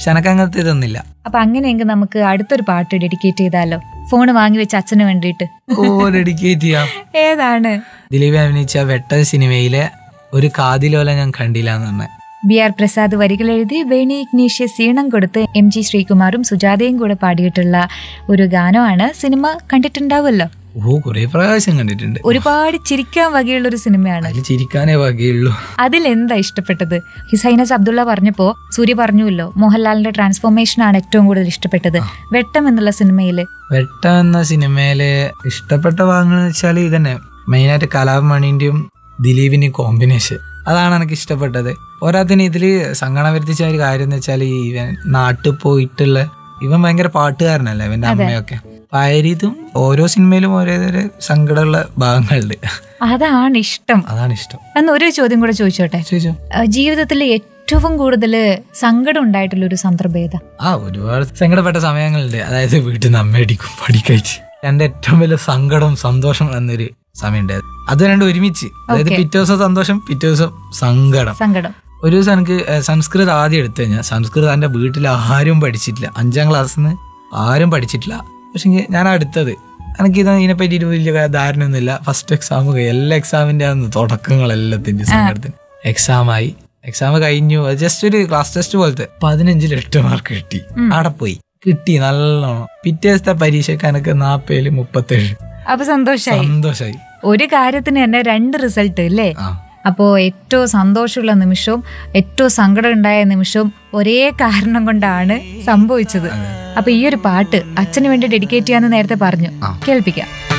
പക്ഷെ എനക്ക് അങ്ങനത്തെ ഇതൊന്നുമില്ല അപ്പൊ അങ്ങനെയെങ്കിൽ നമുക്ക് അടുത്തൊരു പാട്ട് ഡെഡിക്കേറ്റ് ചെയ്താലോ ഫോൺ വാങ്ങി വെച്ച അച്ഛന് വേണ്ടിയിട്ട് ഓ ഡെഡിക്കേറ്റ് ചെയ്യാം ഏതാണ് ദിലീപ് അഭിനയിച്ച വെട്ട സിനിമയിലെ ഒരു കാതിലോല ഞാൻ കണ്ടില്ല എന്ന് പറഞ്ഞ ബി ആർ പ്രസാദ് വരികൾ എഴുതി വേണി ഇഗ്നീഷ്യസ് ഈണം കൊടുത്ത് എം ജി ശ്രീകുമാറും സുജാതയും കൂടെ പാടിയിട്ടുള്ള ഒരു ഗാനമാണ് സിനിമ കണ്ടിട്ടുണ്ടാവുമല്ലോ ഓ കുറെ പ്രാവശ്യം കണ്ടിട്ടുണ്ട് ഒരുപാട് ചിരിക്കാൻ വകയുള്ള ഒരു സിനിമയാണ് അതിൽ ചിരിക്കാനേ വകയുള്ളൂ അതിലെന്താ ഇഷ്ടപ്പെട്ടത് ഹിസൈനസ് അബ്ദുള്ള പറഞ്ഞപ്പോ സൂര്യ പറഞ്ഞുവല്ലോ മോഹൻലാലിന്റെ ട്രാൻസ്ഫോർമേഷൻ ആണ് ഏറ്റവും കൂടുതൽ ഇഷ്ടപ്പെട്ടത് വെട്ടം എന്നുള്ള സിനിമയില് വെട്ടം എന്ന സിനിമയിലെ ഇഷ്ടപ്പെട്ട ഭാഗങ്ങൾ എന്ന് വെച്ചാൽ ഇതന്നെ മെയിനായിട്ട് കലാഭമണിന്റെയും ദിലീപിന്റെയും കോമ്പിനേഷൻ അതാണ് എനിക്ക് ഇഷ്ടപ്പെട്ടത് പോരാത്തിന് ഇതില് സങ്കടം വരുത്തിച്ച ഒരു കാര്യം എന്ന് വെച്ചാൽ ഇവൻ നാട്ടിൽ പോയിട്ടുള്ള ഇവൻ ഭയങ്കര പാട്ടുകാരനല്ലേ ഇവന്റെ അമ്മയൊക്കെ അപ്പൊ ആ രീതിയും ഓരോ സിനിമയിലും ഓരോരോ സങ്കടമുള്ള ഭാഗങ്ങളുണ്ട് അതാണ് ഇഷ്ടം അതാണ് ഇഷ്ടം എന്ന് ഒരു ചോദ്യം കൂടെ ചോദിച്ചോട്ടെ ചോദിച്ചോ ജീവിതത്തിൽ ഏറ്റവും കൂടുതൽ സങ്കടം ഉണ്ടായിട്ടുള്ള ഒരു സന്ദർഭം ഏതാ ആ ഒരുപാട് സങ്കടപ്പെട്ട സമയങ്ങളുണ്ട് അതായത് വീട്ടിൽ നിന്ന് അമ്മയടിക്കും പഠിക്കഴിച്ച് എന്റെ ഏറ്റവും വലിയ സങ്കടം സന്തോഷം എന്നൊരു സമയമുണ്ട് അത് രണ്ടും ഒരുമിച്ച് അതായത് Okay. പിറ്റേ ദിവസം സന്തോഷം പിറ്റേ ദിവസം സങ്കടം സങ്കടം ഒരു ദിവസം എനിക്ക് ഏഹ്, സംസ്കൃതം ആദ്യം എടുത്തു കഴിഞ്ഞാൽ സംസ്കൃതം എന്റെ വീട്ടിൽ ആരും പഠിച്ചിട്ടില്ല അഞ്ചാം ക്ലാസ്സിൽ നിന്ന് ആരും പഠിച്ചിട്ടില്ല പക്ഷെ ഞാൻ അടുത്തത് എനിക്ക് ഇത് ഇതിനെ പറ്റിയിട്ട് വലിയ ധാരണയൊന്നുമില്ല ഫസ്റ്റ് എക്സാം എല്ലാ എക്സാമിന്റെ അന്ന് തുടക്കങ്ങളെല്ലാത്തിന്റെ സങ്കടത്തിന് എക്സാം ആയി എക്സാം കഴിഞ്ഞു ജസ്റ്റ് ഒരു ക്ലാസ് ടെസ്റ്റ് പോലത്തെ പതിനഞ്ചിൽ എട്ട് മാർക്ക് കിട്ടി അവിടെ പോയി കിട്ടി നല്ലോണം പിറ്റേ ദിവസത്തെ പരീക്ഷയ്ക്ക് എനിക്ക് നാപ്പേല് മുപ്പത്തേഴ് അപ്പൊ സന്തോഷായി സന്തോഷായി ഒരു കാര്യത്തിന് തന്നെ രണ്ട് റിസൾട്ട് അല്ലേ ആ അപ്പോൾ ഏറ്റവും സന്തോഷമുള്ള നിമിഷവും ഏറ്റവും സങ്കടം ഉണ്ടായ നിമിഷവും ഒരേ കാരണം കൊണ്ടാണ് സംഭവിച്ചത് അപ്പൊ ഈ ഒരു പാട്ട് അച്ഛന് വേണ്ടി ഡെഡിക്കേറ്റ് ചെയ്യാന്ന് നേരത്തെ പറഞ്ഞു കേൾപ്പിക്കാം